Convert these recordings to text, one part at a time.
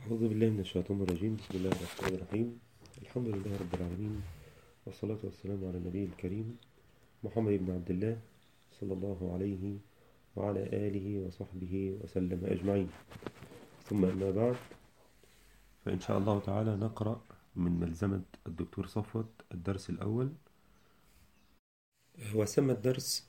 أعوذ بالله من الشيطان الرجيم بسم الله الرحمن الرحيم الحمد لله رب العالمين والصلاة والسلام على النبي الكريم محمد بن عبد الله صلى الله عليه وعلى آله وصحبه وسلم أجمعين ثم أما بعد فإن شاء الله تعالى نقرأ من ملزمة الدكتور صفوت الدرس الأول وسمى الدرس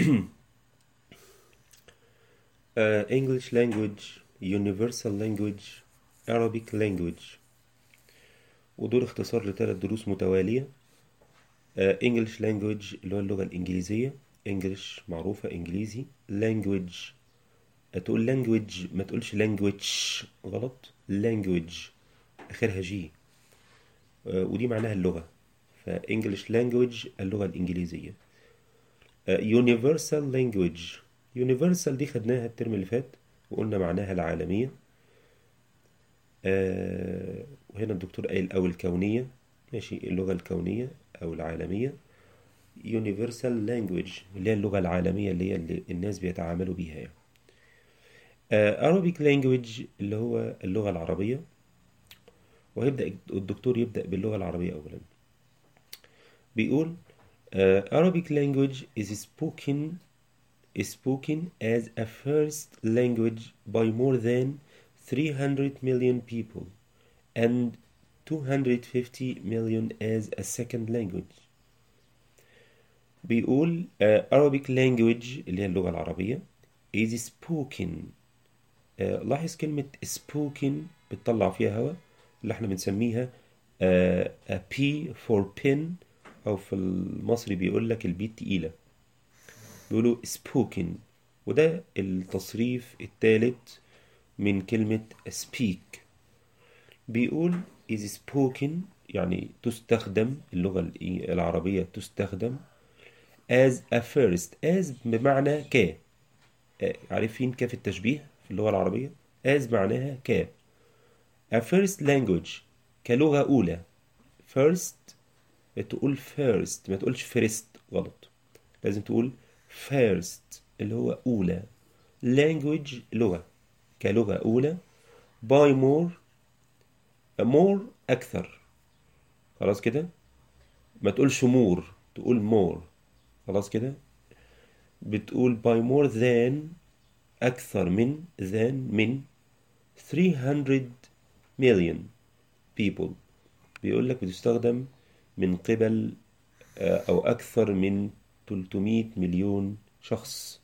uh, English language Universal language Arabic language ودول اختصار لثلاث دروس متوالية uh, English language اللي هو اللغة الإنجليزية English معروفة إنجليزي language تقول language ما تقولش language غلط language آخرها جي uh, ودي معناها اللغة فإنجلش language اللغة الإنجليزية uh, Universal language Universal دي خدناها الترم اللي فات وقلنا معناها العالمية آه وهنا الدكتور قايل أو الكونية ماشي اللغة الكونية أو العالمية Universal language اللي هي اللغة العالمية اللي هي اللي الناس بيتعاملوا بيها يعني. آه Arabic language اللي هو اللغة العربية وهيبدأ الدكتور يبدأ باللغة العربية أولا بيقول آه Arabic language is spoken is spoken as a first language by more than 300 million people and 250 million as a second language بيقول uh, Arabic language اللي هي اللغة العربية is spoken uh, لاحظ كلمة spoken بتطلع فيها هوا اللي احنا بنسميها uh, a P for pin أو في المصري بيقول لك البي التقيلة بيقولوا spoken وده التصريف الثالث من كلمة speak بيقول is spoken يعني تستخدم اللغة العربية تستخدم as a first as بمعنى ك عارفين كيف التشبيه في اللغة العربية as معناها ك a first language كلغة أولى first تقول first ما تقولش first غلط لازم تقول first اللي هو أولى language لغة كلغة أولى by more more أكثر خلاص كده ما تقولش more تقول more خلاص كده بتقول by more than أكثر من than من 300 million people بيقول لك بتستخدم من قبل أو أكثر من 300 مليون شخص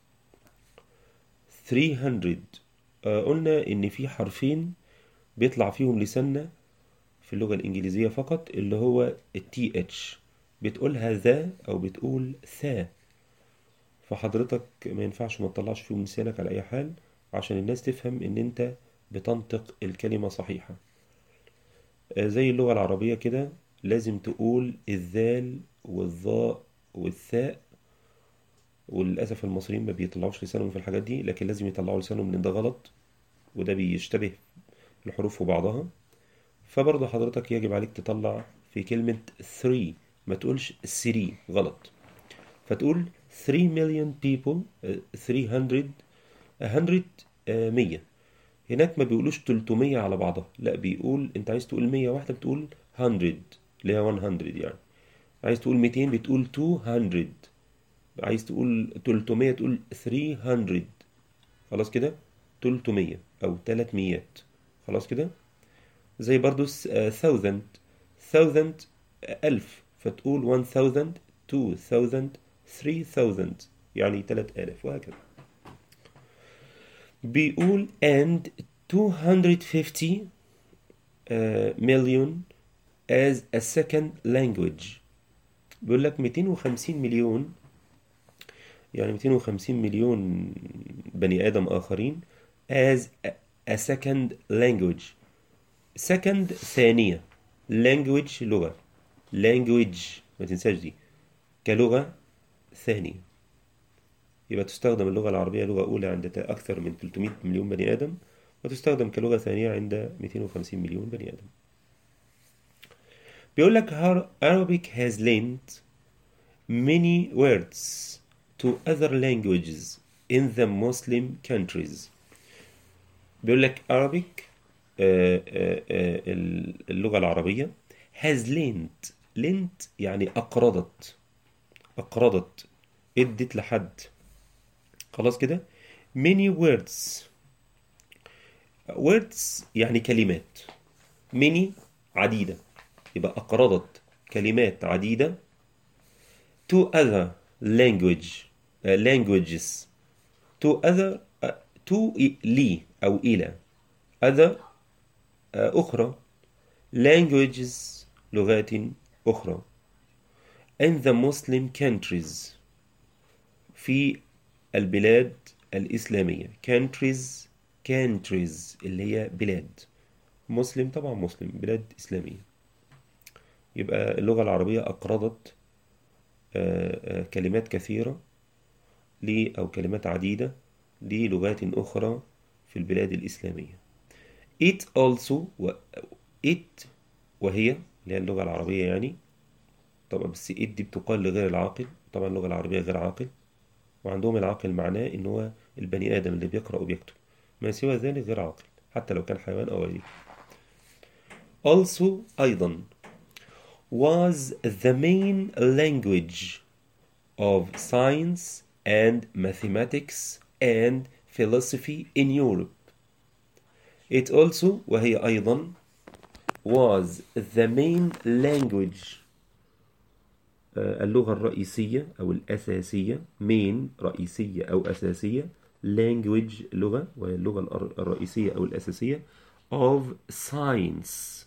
300 آه قلنا إن في حرفين بيطلع فيهم لساننا في اللغة الإنجليزية فقط اللي هو التي اتش بتقولها ذا أو بتقول ثا فحضرتك ما ينفعش ما تطلعش فيهم لسانك على أي حال عشان الناس تفهم إن أنت بتنطق الكلمة صحيحة آه زي اللغة العربية كده لازم تقول الذال والظاء والثاء وللأسف المصريين ما بيطلعوش لسانهم في الحاجات دي لكن لازم يطلعوا لسانهم لأن ده غلط وده بيشتبه الحروف في بعضها فبرضه حضرتك يجب عليك تطلع في كلمة 3 ما تقولش 3 غلط فتقول 3 مليون people 300 100 100 هناك ما بيقولوش 300 على بعضها لا بيقول انت عايز تقول 100 واحدة بتقول 100 اللي هي 100 يعني عايز تقول 200 بتقول 200 عايز تقول 300 تقول 300 خلاص كده 300 او 300 خلاص كده زي برضو 1000 1000 ألف فتقول 1000 2000 3000 يعني 3000 وهكذا بيقول and 250 مليون as a second language بيقول لك 250 مليون يعني 250 مليون بني آدم آخرين as a second language second ثانية language لغة language ما تنساش دي كلغة ثانية يبقى تستخدم اللغة العربية لغة أولى عند أكثر من 300 مليون بني آدم وتستخدم كلغة ثانية عند 250 مليون بني آدم بيقول لك Arabic has lent many words to other languages in the Muslim countries بيقول لك Arabic آه، آه، آه، اللغة العربية has lent lent يعني أقرضت أقرضت ادت لحد خلاص كده many words words يعني كلمات many عديدة يبقى أقرضت كلمات عديدة to other language uh, languages to other uh, to i- لي أو إلى other uh, أخرى languages لغات أخرى in the Muslim countries في البلاد الإسلامية countries countries اللي هي بلاد مسلم طبعا مسلم بلاد إسلامية يبقى اللغة العربية أقرضت آه، آه، كلمات كثيرة ل أو كلمات عديدة للغات أخرى في البلاد الإسلامية it also و it وهي اللي هي اللغة العربية يعني طبعا بس it دي بتقال لغير العاقل طبعا اللغة العربية غير عاقل وعندهم العاقل معناه إن هو البني آدم اللي بيقرأ وبيكتب ما سوى ذلك غير عاقل حتى لو كان حيوان أو غيره also أيضا was the main language of science and mathematics and philosophy in Europe. It also وهي أيضا was the main language آه، اللغة الرئيسية أو الأساسية main رئيسية أو أساسية language لغة وهي اللغة الأر- الرئيسية أو الأساسية of science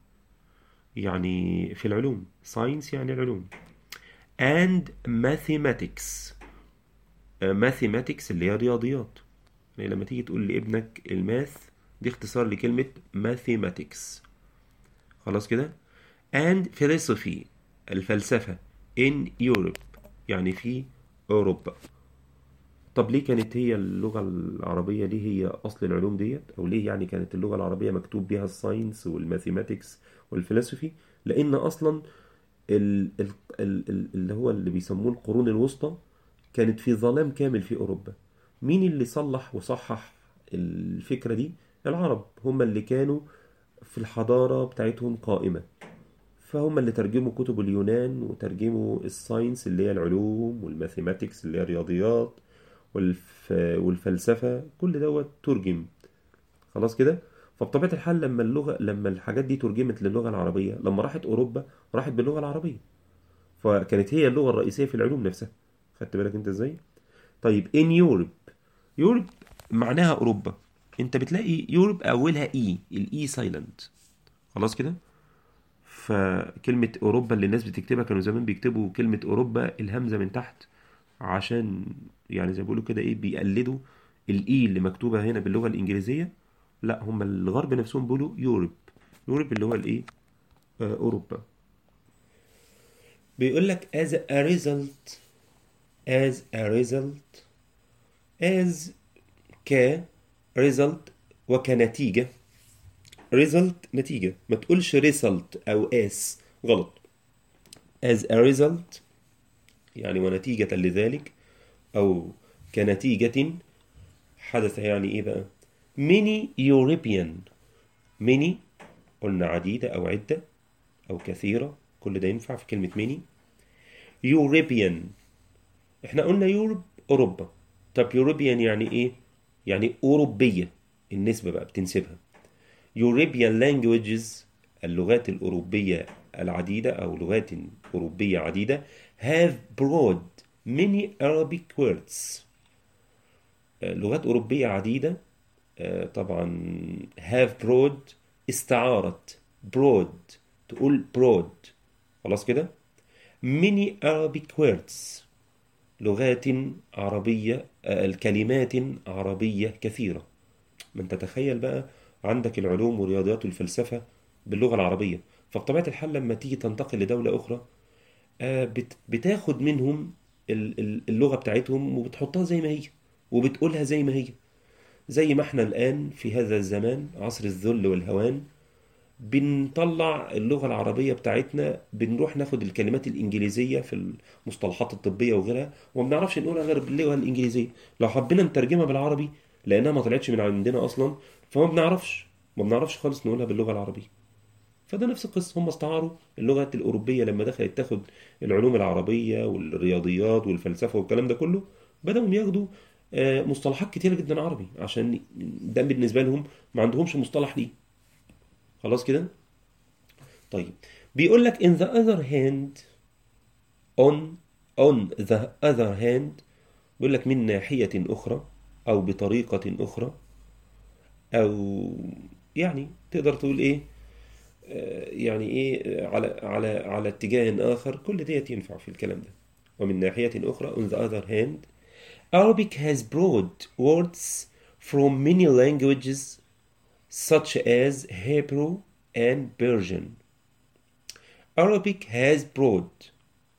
يعني في العلوم science يعني العلوم and mathematics آه، mathematics اللي هي الرياضيات يعني لما تيجي تقول لابنك الماث دي اختصار لكلمة mathematics خلاص كده and philosophy الفلسفة in Europe يعني في أوروبا طب ليه كانت هي اللغة العربية ليه هي أصل العلوم ديت أو ليه يعني كانت اللغة العربية مكتوب بيها الساينس والماثيماتكس والفلسفي لأن أصلا ال ال ال ال اللي هو اللي بيسموه القرون الوسطى كانت في ظلام كامل في أوروبا مين اللي صلح وصحح الفكرة دي العرب هم اللي كانوا في الحضارة بتاعتهم قائمة فهم اللي ترجموا كتب اليونان وترجموا الساينس اللي هي العلوم والماثيماتكس اللي هي الرياضيات والف... والفلسفة كل دوت ترجم خلاص كده فبطبيعة الحال لما اللغة لما الحاجات دي ترجمت للغة العربية لما راحت أوروبا راحت باللغة العربية فكانت هي اللغة الرئيسية في العلوم نفسها خدت بالك انت ازاي طيب in Europe يوروب معناها أوروبا انت بتلاقي يوروب أولها إي الإي سايلنت خلاص كده فكلمة أوروبا اللي الناس بتكتبها كانوا زمان بيكتبوا كلمة أوروبا الهمزة من تحت عشان يعني زي ما بيقولوا كده إيه بيقلدوا الإي اللي مكتوبة هنا باللغة الإنجليزية لا هم الغرب نفسهم بيقولوا يوروب يوروب اللي هو الإيه آه، أوروبا بيقول لك as a result as a result as ك result وكنتيجة result نتيجة ما تقولش result أو as غلط as a result يعني ونتيجة لذلك أو كنتيجة حدث يعني إيه بقى many European many قلنا عديدة أو عدة أو كثيرة كل ده ينفع في كلمة many European احنا قلنا يوروب أوروبا طب European يعني إيه يعني أوروبية النسبة بقى بتنسبها European languages اللغات الأوروبية العديدة أو لغات أوروبية عديدة have brought many Arabic words آه، لغات أوروبية عديدة آه، طبعا have brought استعارت broad تقول broad خلاص كده many Arabic words لغات عربية آه، الكلمات عربية كثيرة من تتخيل بقى عندك العلوم والرياضيات والفلسفة باللغة العربية فبطبيعة الحال لما تيجي تنتقل لدولة أخرى آه، بت- بتاخد منهم ال- ال- اللغة بتاعتهم وبتحطها زي ما هي وبتقولها زي ما هي زي ما احنا الآن في هذا الزمان عصر الذل والهوان بنطلع اللغة العربية بتاعتنا بنروح ناخد الكلمات الإنجليزية في المصطلحات الطبية وغيرها وما بنعرفش نقولها غير باللغة الإنجليزية لو حبينا نترجمها بالعربي لأنها ما طلعتش من عندنا أصلا فما بنعرفش ما بنعرفش خالص نقولها باللغة العربية فده نفس القصة هم استعاروا اللغة الأوروبية لما دخلت تاخد العلوم العربية والرياضيات والفلسفة والكلام ده كله بدأوا ياخدوا آه، مصطلحات كتيرة جدا عربي عشان ده بالنسبة لهم ما عندهمش مصطلح ليه خلاص كده طيب بيقول لك in the other hand on on the other hand بيقول لك من ناحية أخرى أو بطريقة أخرى أو يعني تقدر تقول إيه آه، يعني إيه على على على اتجاه آخر كل ديت ينفع في الكلام ده ومن ناحية أخرى on the other hand Arabic has brought words from many languages such as Hebrew and Persian. Arabic has brought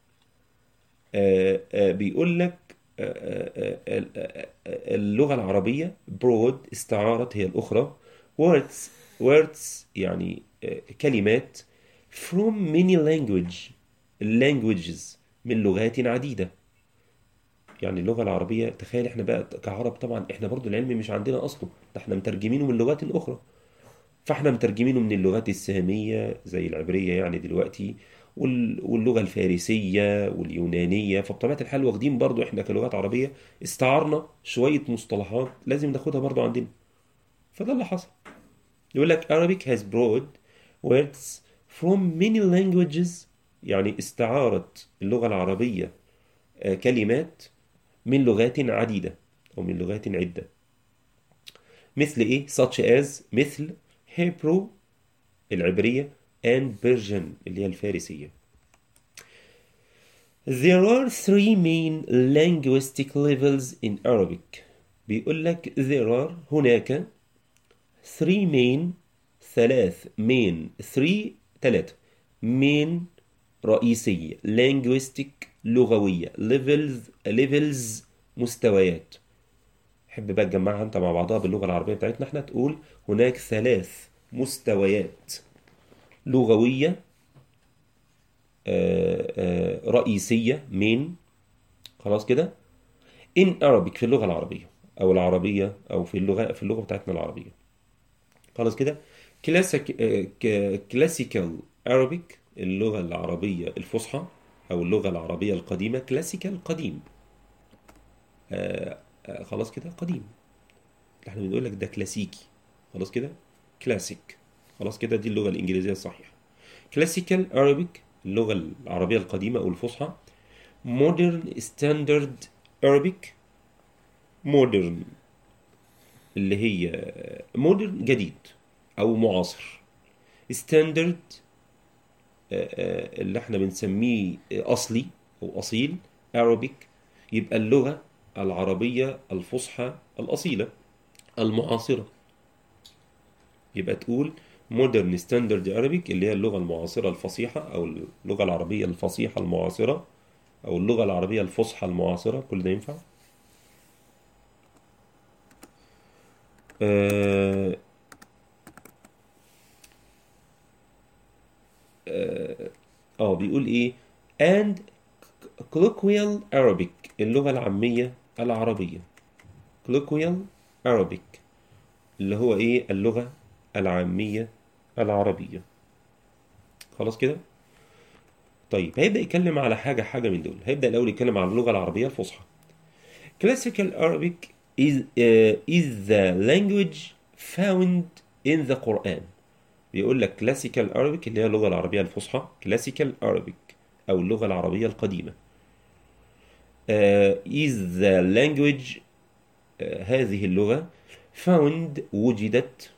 آه، آه، بيقول لك آه، آه، آه، آه، آه، اللغة العربية broad استعارت هي الأخرى words words يعني آه، كلمات from many language languages من لغات عديدة يعني اللغة العربية تخيل احنا بقى كعرب طبعا احنا برضو العلم مش عندنا اصله ده احنا مترجمينه من لغات اخرى فاحنا مترجمينه من اللغات السامية زي العبرية يعني دلوقتي وال- واللغة الفارسية واليونانية فبطبيعة الحال واخدين برضو احنا كلغات عربية استعرنا شوية مصطلحات لازم ناخدها برضو عندنا فده اللي حصل يقول لك Arabic has brought words from many languages يعني استعارت اللغة العربية آه، كلمات من لغات عديدة أو من لغات عدة مثل إيه؟ such as مثل Hebrew العبرية and Persian اللي هي الفارسية There are three main linguistic levels in Arabic بيقول لك there are هناك three main ثلاث main three ثلاثة main رئيسية linguistic لغوية levels levels مستويات حب بقى تجمعها انت مع بعضها باللغة العربية بتاعتنا احنا تقول هناك ثلاث مستويات لغوية آه، آه، رئيسية من خلاص كده in Arabic في اللغة العربية أو العربية أو في اللغة في اللغة بتاعتنا العربية خلاص كده كلاسيك كلاسيكال Arabic اللغة العربية الفصحى أو اللغة العربية القديمة كلاسيكال قديم آه، آه، خلاص كده قديم احنا بنقول لك ده كلاسيكي خلاص كده كلاسيك خلاص كده دي اللغة الإنجليزية الصحيحة كلاسيكال Arabic اللغة العربية القديمة أو الفصحى modern standard Arabic modern اللي هي modern جديد أو معاصر standard اللي احنا بنسميه أصلي أو أصيل Arabic يبقى اللغة العربية الفصحى الأصيلة المعاصرة يبقى تقول modern standard Arabic اللي هي اللغة المعاصرة الفصيحة أو اللغة العربية الفصيحة المعاصرة أو اللغة العربية الفصحى المعاصرة كل ده ينفع آه آه آه، بيقول إيه and colloquial Arabic اللغة العامية العربية colloquial Arabic اللي هو إيه اللغة العامية العربية خلاص كده طيب هيبدأ يتكلم على حاجة حاجة من دول هيبدأ الأول يتكلم على اللغة العربية الفصحى Classical Arabic is, uh, is the language found in the Quran بيقول لك Classical Arabic اللي هي اللغة العربية الفصحى Classical Arabic أو اللغة العربية القديمة uh, is the language uh, هذه اللغة found وجدت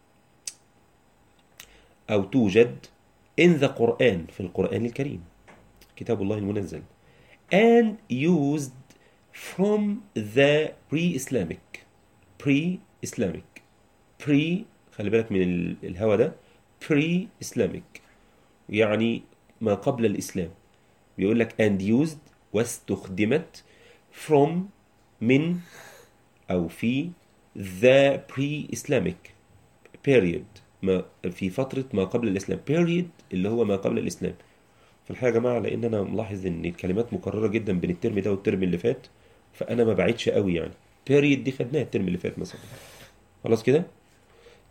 أو توجد in the Quran في القرآن الكريم كتاب الله المنزل and used from the pre-Islamic pre-Islamic pre خلي بالك من ال- الهوا ده pre-Islamic يعني ما قبل الإسلام بيقول لك and used واستخدمت from من أو في the pre-Islamic period ما في فترة ما قبل الإسلام period اللي هو ما قبل الإسلام في الحقيقة يا جماعة لأن أنا ملاحظ إن الكلمات مكررة جدا بين الترم ده والترم اللي فات فأنا ما بعيدش قوي يعني period دي خدناها الترم اللي فات مثلا خلاص كده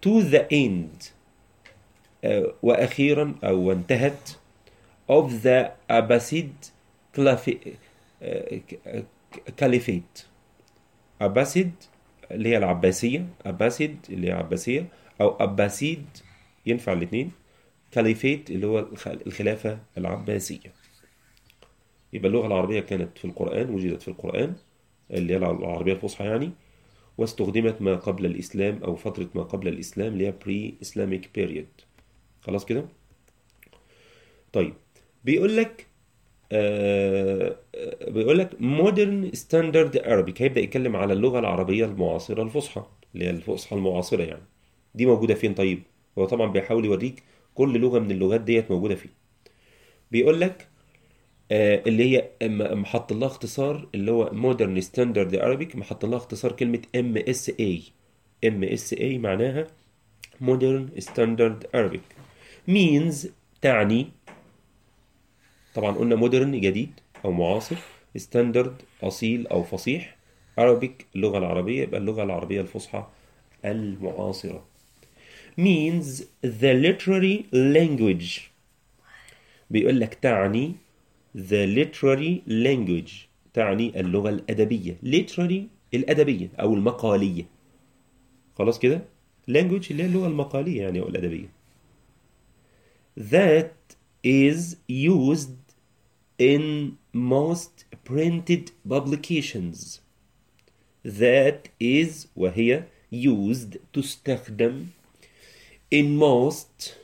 to the end آه، وأخيرا أو انتهت of the Abbasid Caliphate آه، Caliphate Abbasid اللي هي العباسية أباسيد اللي هي عباسية أو أباسيد ينفع الاثنين كاليفيت اللي هو الخ- الخلافة العباسية يبقى اللغة العربية كانت في القرآن وجدت في القرآن اللي هي العربية الفصحى يعني واستخدمت ما قبل الإسلام أو فترة ما قبل الإسلام اللي هي pre Islamic period خلاص كده طيب بيقول لك آه آه، بيقول لك modern standard Arabic هيبدأ يتكلم على اللغة العربية المعاصرة الفصحى اللي هي الفصحى المعاصرة يعني دي موجودة فين طيب هو طبعا بيحاول يوريك كل لغة من اللغات ديت موجودة فين بيقول لك آه، اللي هي م- محط لها اختصار اللي هو Modern Standard Arabic محط لها اختصار كلمة MSA MSA معناها Modern Standard Arabic means تعني طبعا قلنا مودرن جديد او معاصر ستاندرد اصيل او فصيح Arabic اللغة العربية يبقى اللغة العربية الفصحى المعاصرة means the literary language بيقول لك تعني the literary language تعني اللغة الأدبية literary الأدبية أو المقالية خلاص كده language اللي هي اللغة المقالية يعني أو الأدبية that is used in most printed publications that is وهي used تستخدم in most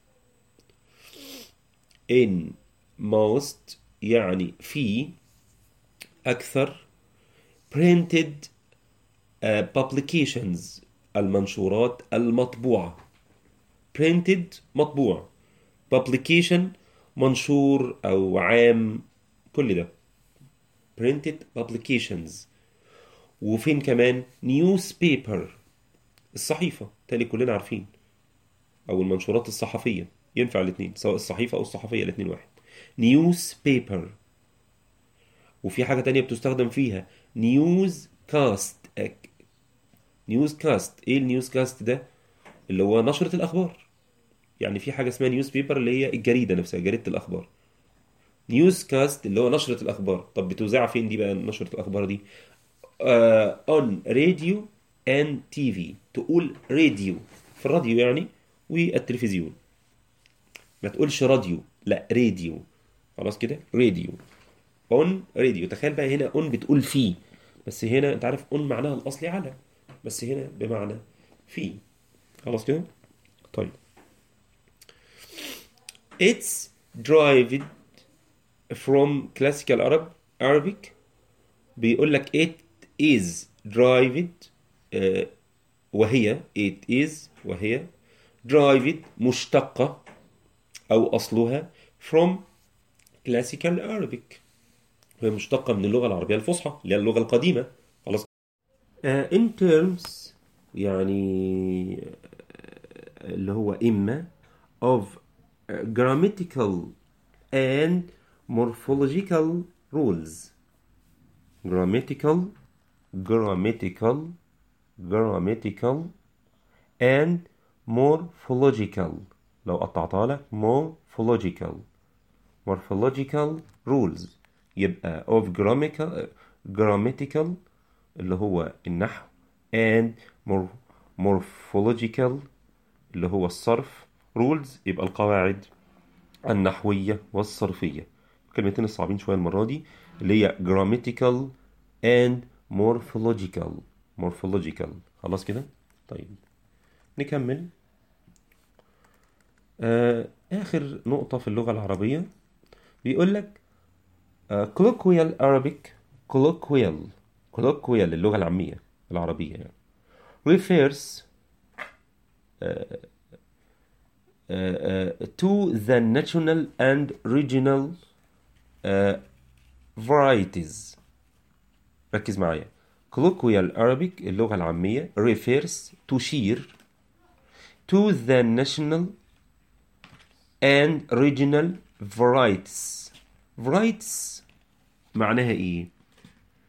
in most يعني في أكثر printed uh, publications المنشورات المطبوعة printed مطبوع publication منشور أو عام كل ده printed publications وفين كمان newspaper الصحيفة تالي كلنا عارفين أو المنشورات الصحفية ينفع الاثنين سواء الصحيفة أو الصحفية الاثنين واحد newspaper وفي حاجة تانية بتستخدم فيها نيوز كاست نيوز كاست ايه النيوز كاست ده اللي هو نشرة الأخبار يعني في حاجة اسمها نيوز بيبر اللي هي الجريدة نفسها جريدة الأخبار نيوز كاست اللي هو نشرة الأخبار طب بتوزع فين دي بقى نشرة الأخبار دي آه on radio and TV تقول راديو في الراديو يعني والتلفزيون ما تقولش راديو لا راديو خلاص كده راديو اون راديو تخيل بقى هنا اون بتقول في بس هنا انت عارف اون معناها الاصلي على بس هنا بمعنى في خلاص كده طيب it's derived from classical Arab Arabic بيقول لك it is derived آه، وهي it is وهي derived مشتقة أو أصلها from classical Arabic وهي مشتقة من اللغة العربية الفصحى اللي هي اللغة القديمة خلاص آه، in terms يعني آه، اللي هو إما of uh, grammatical and morphological rules grammatical grammatical grammatical and morphological لو قطعتها لك morphological morphological rules يبقى of grammatical grammatical اللي هو النحو and mor- morphological اللي هو الصرف rules يبقى القواعد النحوية والصرفية كلمتين الصعبين شوية المرة دي اللي هي grammatical and morphological morphological خلاص كده طيب نكمل آه آخر نقطة في اللغة العربية بيقول لك آه colloquial Arabic colloquial colloquial اللغة العامية العربية يعني refers uh, to the national and regional uh, varieties ركز معايا colloquial Arabic اللغة العامية refers تشير to the national and regional varieties varieties معناها ايه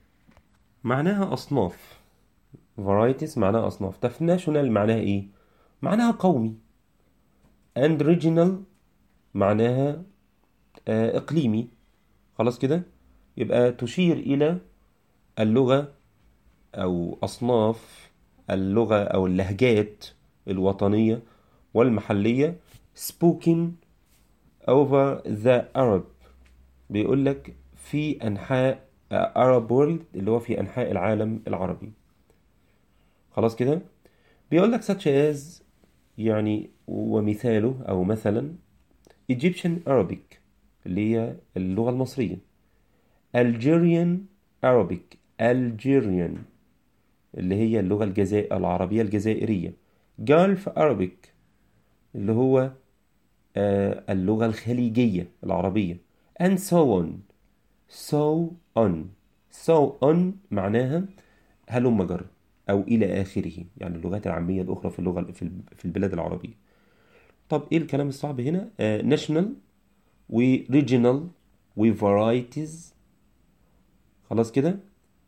معناها أصناف varieties معناها أصناف طب national معناها ايه معناها قومي and regional معناها آه، إقليمي خلاص كده يبقى تشير إلى اللغة أو أصناف اللغة أو اللهجات الوطنية والمحلية spoken over the Arab بيقول لك في أنحاء آه، Arab world اللي هو في أنحاء العالم العربي خلاص كده بيقول لك such as يعني ومثاله أو مثلا Egyptian Arabic اللي هي اللغة المصرية Algerian Arabic Algerian اللي هي اللغة الجزائر العربية الجزائرية Gulf Arabic اللي هو آه، اللغة الخليجية العربية and so on so on so on معناها هلم جر أو إلى آخره يعني اللغات العامية الأخرى في اللغة في ال- في البلاد العربية طب إيه الكلام الصعب هنا آه national و regional و varieties خلاص كده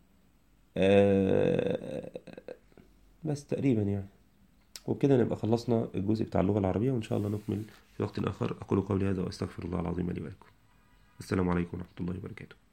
آه بس تقريبا يعني وبكده نبقى خلصنا الجزء بتاع اللغة العربية وإن شاء الله نكمل في وقت آخر أقول قولي هذا وأستغفر الله العظيم لي ولكم السلام عليكم ورحمة الله وبركاته